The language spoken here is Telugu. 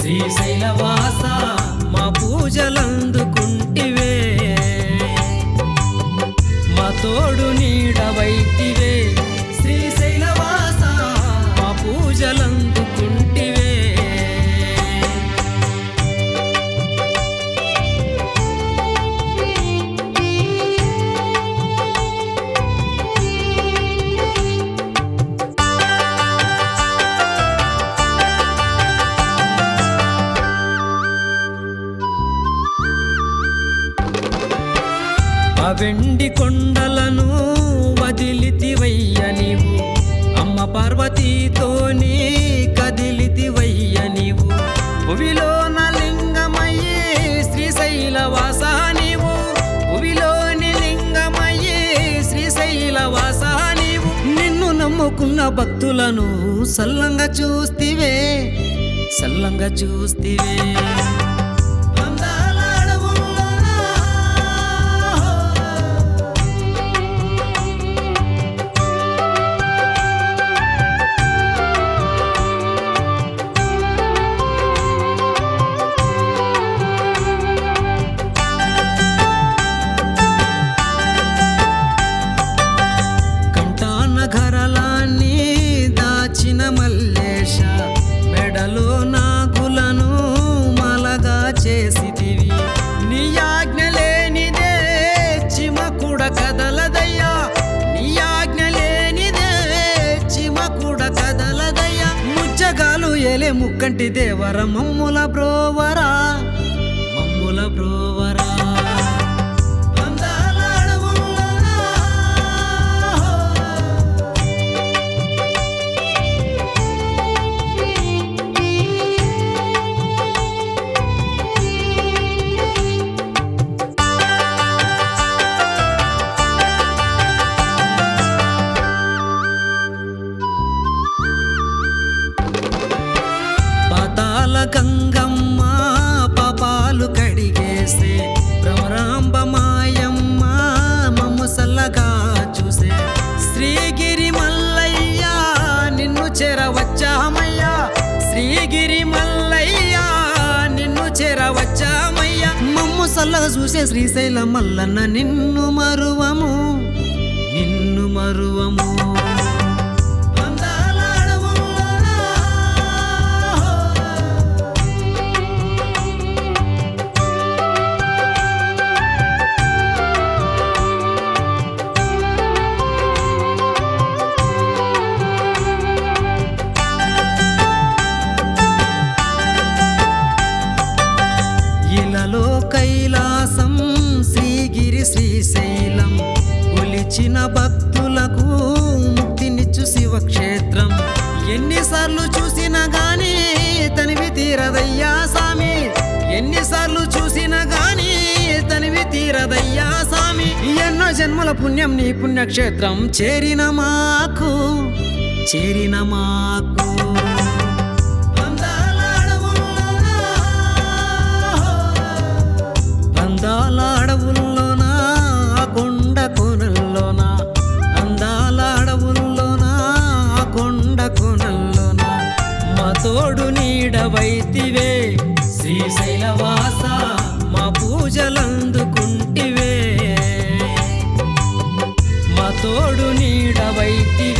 శ్రీశైలవాస మా పూజలందుకుంటివే మా తోడు నీడవైతివే శ్రీశైలవాస మా పూజలందుకుంటివే ఆ వెండి కొండలను వదిలితివయ్య నీవు అమ్మ పార్వతీతోని కదిలితివయ్య నీవు భువిలోన లింగమయ్యే శ్రీశైలవాస నీవు భువిలోని లింగమయ్యే శ్రీశైలవాస నీవు నిన్ను నమ్ముకున్న భక్తులను సల్లంగా చూస్తివే సల్లంగా చూస్తివే అందాల అడవుల్లోన కంటాన ఘరలాన్ని దాచిన మల్లేశ మెడలో నాగులను మలగా చేసితివి నీ ఆజ్ఞ లేనిదే చిమకుడ కదలదయ్యా నీ ఆజ్ఞ లేనిదే చిమకుడ కదలదయ్యా ముచ్చగాలు ఎలే ముక్కంటి దేవర మమ్ముల బ్రోవరా మమ్ముల బ్రోవరా అందాల అడవుల్లోన పాతాల గంగమ్మ పాపాలు కడిగేసే భ్రమరాంబ మాయమ్మ మమ్ము సల్లగా చూసే శ్రీగిరి మల్లయ్య నిన్ను చేరవచ్చామయ్యా శ్రీగిరి మల్లయ్య నిన్ను చేరవచ్చామయ్యా మమ్ము సల్లగా చూసే శ్రీశైల మల్లన్న నిన్ను మరువము నిన్ను మరువము అందాల అడవుల్లోన ఇలలో కైలాసం శ్రీగిరి శ్రీశైలం కొలిచిన భక్తులకు ముక్తినిచ్చు శివక్షేత్రం ఎన్నిసార్లు చూసినా గాని తనివి తీరదయ్యా సామి ఎన్నిసార్లు చూసినా గాని తనివి తీరదయ్యా సామి ఎన్నో జన్మల పుణ్యం నీ పుణ్యక్షేత్రం చేరిన మాకు చేరిన మాకు అందాల అడవుల్లోన అందాల అడవుల్లోన ఆ కొండ కోనల్లోన అందాల అడవుల్లోన ఆ కొండ కోనల్లోన మా తోడు నీడవైతివే శ్రీశైలవాస మా పూజలందుకుంటివే మా తోడు నీడవైతివే